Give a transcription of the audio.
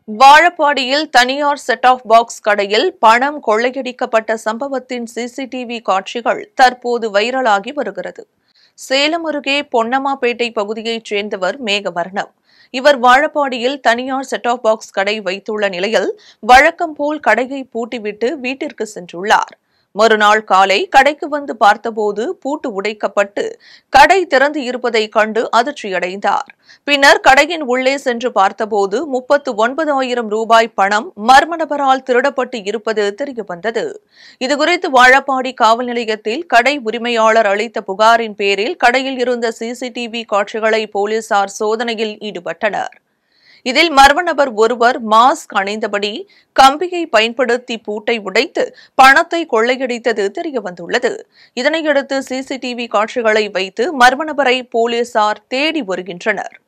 வாழப்பாடியில் தனியார் set of box கடையில் பணம் கொள்ளையடிக்கப்பட்ட சம்பவத்தின் சிசிடிவி காட்சிகள் தற்போது வைரலாகி வருகிறது சேலம் அருகே பொன்னம்மாபேட்டை பகுதியைச் சேர்ந்தவர் மேகவர்ணம் இவர் வாழப்பாடியில் தனியார் செட் ஆஃப் பாக்ஸ் கடை வைத்துள்ள நிலையில் வழக்கம் போல் கடையை பூட்டிவிட்டு வீட்டிற்கு சென்றுள்ளார் மறுநாள் காலை கடைக்கு வந்து பார்த்தபோது பூட்டு உடைக்கப்பட்டு கடை திறந்து இருப்பதை கண்டு அதிர்ச்சியடைந்தார் பின்னர் கடையின் உள்ளே சென்று பார்த்தபோது முப்பத்து ஒன்பதாயிரம் ரூபாய் பணம் மர்ம நபரால் திருடப்பட்டு இருப்பது தெரியவந்தது இதுகுறித்து வாழப்பாடி காவல் நிலையத்தில் கடை உரிமையாளர் அளித்த புகாரின் பேரில் கடையில் இருந்த சிசிடிவி காட்சிகளை போலீசார் சோதனையில் ஈடுபட்டனர் இதில் மர்ம நபர் ஒருவர் மாஸ்க் அணிந்தபடி கம்பியை பயன்படுத்தி பூட்டை உடைத்து பணத்தை கொள்ளையடித்தது தெரியவந்துள்ளது இதனையடுத்து சிசிடிவி காட்சிகளை வைத்து மர்ம நபரை போலீசார் தேடி வருகின்றனர்